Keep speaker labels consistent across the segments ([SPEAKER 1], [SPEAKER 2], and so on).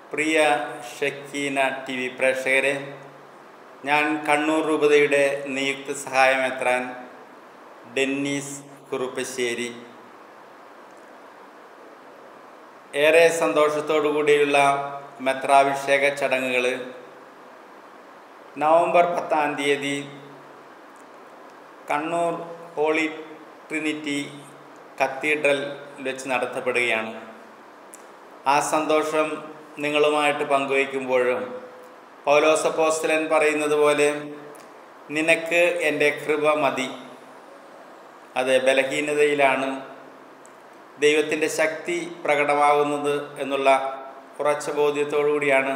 [SPEAKER 1] പ്രിയ Shekinah T V പ്രേക്ഷകരെ ഞാൻ കണ്ണൂർ രൂപതയുടെ നിയുക്ത സഹായമെത്രാൻ ഡെന്നീസ് കുറുപ്പശ്ശേരി ഏറെ സന്തോഷത്തോടു കൂടിയുള്ള മെത്രാഭിഷേക ചടങ്ങുകൾ നവംബർ പത്താം തീയതി കണ്ണൂർ ഹോളി ട്രിനിറ്റി കത്തീഡ്രൽ വെച്ച് നടത്തപ്പെടുകയാണ് ആ സന്തോഷം നിങ്ങളുമായിട്ട് പങ്കുവയ്ക്കുമ്പോഴും പൗലോസപ്പോസ്തലൻ പറയുന്നത് പോലെ നിനക്ക് എൻ്റെ കൃപ മതി അത് ബലഹീനതയിലാണ് ദൈവത്തിൻ്റെ ശക്തി പ്രകടമാകുന്നത് എന്നുള്ള ഉറച്ച ബോധ്യത്തോടു കൂടിയാണ്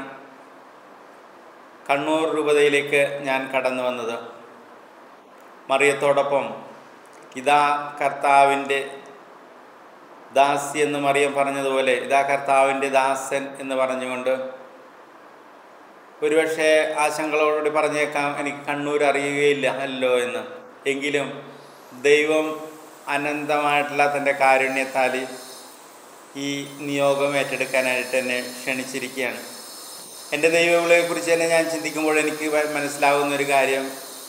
[SPEAKER 1] കണ്ണൂർ രൂപതയിലേക്ക് ഞാൻ കടന്നു വന്നത് മറിയത്തോടൊപ്പം ഇതാ കർത്താവിൻ്റെ ദാസി എന്ന് മറിയം പറഞ്ഞതുപോലെ ഇതാ കർത്താവിൻ്റെ ദാസൻ എന്ന് പറഞ്ഞുകൊണ്ട് ഒരുപക്ഷെ ആശങ്കകളോടുകൂടി പറഞ്ഞേക്കാം എനിക്ക് കണ്ണൂർ അറിയുകയില്ല അല്ലോ എന്ന് എങ്കിലും ദൈവം അനന്തമായിട്ടുള്ള തൻ്റെ കാരുണ്യത്താൽ ഈ നിയോഗം ഏറ്റെടുക്കാനായിട്ട് എന്നെ ക്ഷണിച്ചിരിക്കുകയാണ് എൻ്റെ ദൈവവിളയെക്കുറിച്ച് തന്നെ ഞാൻ ചിന്തിക്കുമ്പോൾ എനിക്ക് മനസ്സിലാകുന്ന ഒരു കാര്യം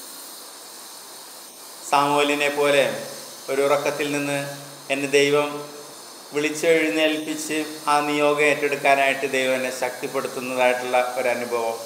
[SPEAKER 1] സാമൂലിനെ പോലെ ഒരു ഉറക്കത്തിൽ നിന്ന് എന്നെ ദൈവം വിളിച്ചെഴുന്നേൽപ്പിച്ച് ആ നിയോഗം ഏറ്റെടുക്കാനായിട്ട് ദൈവം എന്നെ ശക്തിപ്പെടുത്തുന്നതായിട്ടുള്ള ഒരനുഭവം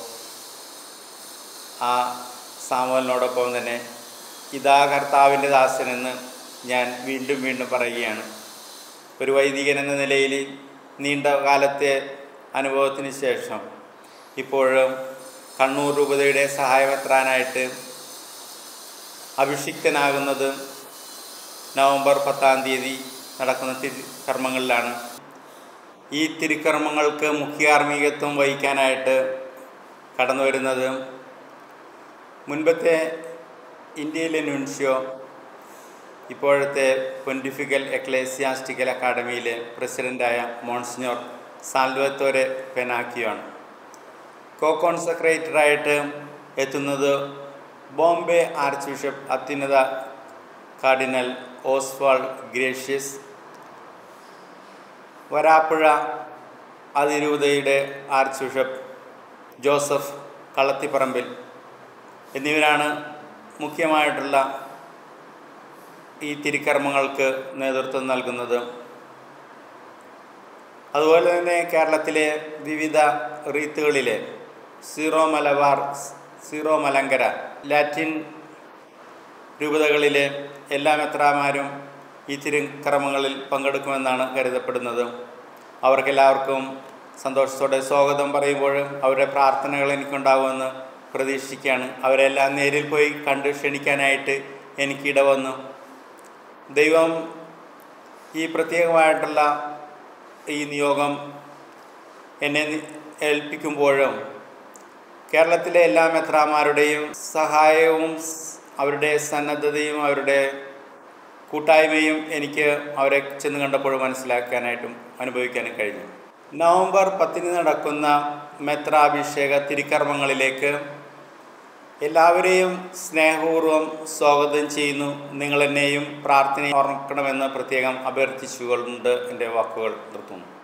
[SPEAKER 1] ആ സാമൂലിനോടൊപ്പം തന്നെ ഇതാ കർത്താവിൻ്റെ ദാസനെന്ന് ഞാൻ വീണ്ടും വീണ്ടും പറയുകയാണ് ഒരു വൈദികൻ എന്ന നിലയിൽ നീണ്ട കാലത്തെ അനുഭവത്തിന് ശേഷം ഇപ്പോഴും കണ്ണൂർ രൂപതയുടെ സഹായമെത്രാനായിട്ട് അഭിഷിക്തനാകുന്നത് നവംബർ പത്താം തീയതി നടക്കുന്ന തിരുക്കർമ്മങ്ങളിലാണ് ഈ തിരുക്കർമ്മങ്ങൾക്ക് മുഖ്യാർമികത്വം വഹിക്കാനായിട്ട് കടന്നു വരുന്നത് മുൻപത്തെ ഇന്ത്യയിലെ നുൻഷ്യോ ഇപ്പോഴത്തെ പൊൻറ്റിഫിക്കൽ എക്ലേസിയാസ്റ്റിക്കൽ അക്കാഡമിയിലെ പ്രസിഡൻ്റായ മോൺസിഞ്ഞോർ സാൽവത്തോരെ പെനാക്കിയാണ് കോ കോൺസെക്രേറ്ററായിട്ട് എത്തുന്നത് ബോംബെ ആർച്ച് ബിഷപ്പ് അത്യുന്നത കാർഡിനൽ ഓസ്വാൾ ഗ്രേഷ്യസ് വരാപ്പുഴ അതിരൂപതയുടെ ആർച്ച് ബിഷപ്പ് ജോസഫ് കളത്തിപ്പറമ്പിൽ എന്നിവരാണ് മുഖ്യമായിട്ടുള്ള ഈ തിരുക്കർമ്മങ്ങൾക്ക് നേതൃത്വം നൽകുന്നത് അതുപോലെ തന്നെ കേരളത്തിലെ വിവിധ റീത്തുകളിലെ Syro Malabar Syro Malankara Latin രൂപതകളിലെ എല്ലാ മെത്രാമാരും ഈ തിരുക്കർമ്മങ്ങളിൽ പങ്കെടുക്കുമെന്നാണ് കരുതപ്പെടുന്നത് അവർക്കെല്ലാവർക്കും സന്തോഷത്തോടെ സ്വാഗതം പറയുമ്പോൾ അവരുടെ പ്രാർത്ഥനകൾ എനിക്കുണ്ടാകുമെന്ന് പ്രതീക്ഷിക്കുകയാണ് അവരെല്ലാം നേരിൽ പോയി കണ്ട് ക്ഷണിക്കാനായിട്ട് എനിക്കിട വന്നു ദൈവം ഈ പ്രത്യേകമായിട്ടുള്ള ഈ നിയോഗം എന്നെ ഏൽപ്പിക്കുമ്പോഴും കേരളത്തിലെ എല്ലാ മെത്രാമാരുടെയും സഹായവും അവരുടെ സന്നദ്ധതയും അവരുടെ കൂട്ടായ്മയും എനിക്ക് അവരെ ചെന്ന് കണ്ടപ്പോൾ മനസ്സിലാക്കാനായിട്ടും അനുഭവിക്കാനും കഴിഞ്ഞു നവംബർ പത്തിന് നടക്കുന്ന മെത്രാഭിഷേക തിരുക്കർമ്മങ്ങളിലേക്ക് എല്ലാവരെയും സ്നേഹപൂർവ്വം സ്വാഗതം ചെയ്യുന്നു നിങ്ങളെന്നെയും പ്രാർത്ഥന ഓർക്കണമെന്ന് പ്രത്യേകം അഭ്യർത്ഥിച്ചുകൊണ്ട് എൻ്റെ വാക്കുകൾ നിർത്തുന്നു